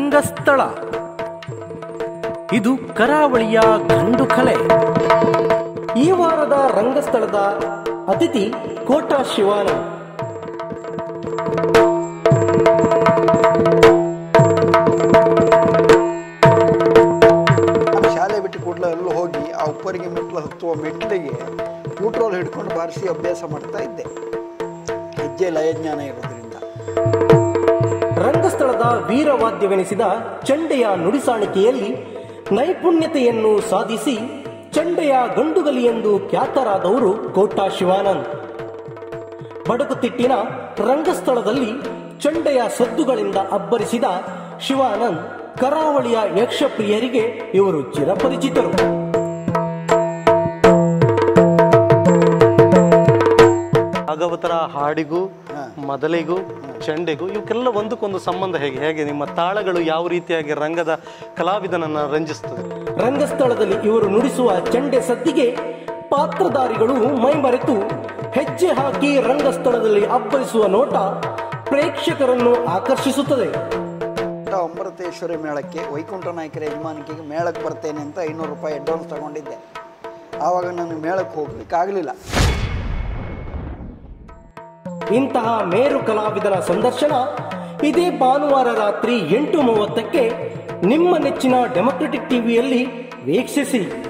ರಂಗಸ್ಥಳ ಇದು ಕರಾವಳಿಯ ಗಂಡು ಕಲೆ ಈ ವಾರದ ರಂಗಸ್ಥಳದ ಅತಿಥಿ ಕೋಟಾ ಶಿವಾನ ನಾನು ಶಾಲೆ ಬಿಟ್ಟು ಕೂಡಲೇ ಅಲ್ಲಿ ಹೋಗಿ ಆ ಉಪ್ಪರಿಗೆ ಮೆಟ್ಲು ಹತ್ತುವ ಮೆಟ್ಲಿಗೆ ನ್ಯೂಟ್ರೋಲ್ ಹಿಡ್ಕೊಂಡು ಬಾರಿಸಿ ಅಭ್ಯಾಸ ಮಾಡ್ತಾ ಇದ್ದೆ ಹೆಜ್ಜೆ ಲಯಜ್ಞಾನ ಇರೋದ್ರಿಂದ ರಂಗಸ್ಥಳದ ವೀರವಾದ್ಯವೆನಿಸಿದ ಚಂಡೆಯ ನುಡಿಸಾಣಿಕೆಯಲ್ಲಿ ನೈಪುಣ್ಯತೆಯನ್ನು ಸಾಧಿಸಿ ಚಂಡೆಯ ಗಂಡುಗಲಿ ಎಂದು ಖ್ಯಾತರಾದವರು ಕೋಟಾ ಶಿವಾನಂದ್ ಬಡಗುತಿಟ್ಟಿನ ರಂಗಸ್ಥಳದಲ್ಲಿ ಚಂಡೆಯ ಸದ್ದುಗಳಿಂದ ಅಬ್ಬರಿಸಿದ ಶಿವಾನಂದ್ ಕರಾವಳಿಯ ಯಕ್ಷಪ್ರಿಯರಿಗೆ ಇವರು ಚಿರಪರಿಚಿತರು ಭಾಗವತರ ಹಾಡಿಗೂ ಮೊದಲಿಗೂ ಚಂಡೆಗೂ ಇವಕ್ಕೆಲ್ಲ ಒಂದಕ್ಕೊಂದು ಸಂಬಂಧ ಹೇಗೆ ಹೇಗೆ ನಿಮ್ಮ ತಾಳಗಳು ಯಾವ ರೀತಿಯಾಗಿ ರಂಗದ ಕಲಾವಿದನನ್ನ ರಂಜಿಸ್ತದೆ ರಂಗಸ್ಥಳದಲ್ಲಿ ಇವರು ನುಡಿಸುವ ಚಂಡೆ ಸದ್ದಿಗೆ ಪಾತ್ರಧಾರಿಗಳು ಮೈಮರೆತು ಹೆಜ್ಜೆ ಹಾಕಿ ರಂಗಸ್ಥಳದಲ್ಲಿ ಅಬ್ಬರಿಸುವ ನೋಟ ಪ್ರೇಕ್ಷಕರನ್ನು ಆಕರ್ಷಿಸುತ್ತದೆ ಊಟ ಅಮೃತೇಶ್ವರಿ ಮೇಳಕ್ಕೆ ವೈಕುಂಠ ನಾಯಕರ ಯಜಮಾನಿಕೆಗೆ ಮೇಳಕ್ಕೆ ಬರ್ತೇನೆ ಅಂತ ಐನೂರು ರೂಪಾಯಿ ಅಡ್ವಾನ್ಸ್ ತಗೊಂಡಿದ್ದೆ ಆವಾಗ ನಾನು ಮೇಳಕ್ಕೆ ಹೋಗ್ಲಿಕ್ಕಾಗಲಿಲ್ಲ ಇಂತಹ ಮೇರು ಕಲಾವಿದರ ಸಂದರ್ಶನ ಇದೇ ಭಾನುವಾರ ರಾತ್ರಿ ಎಂಟು ಮೂವತ್ತಕ್ಕೆ ನಿಮ್ಮ ನೆಚ್ಚಿನ ಡೆಮೊಕ್ರೆಟಿಕ್ ಟಿವಿಯಲ್ಲಿ ವೀಕ್ಷಿಸಿ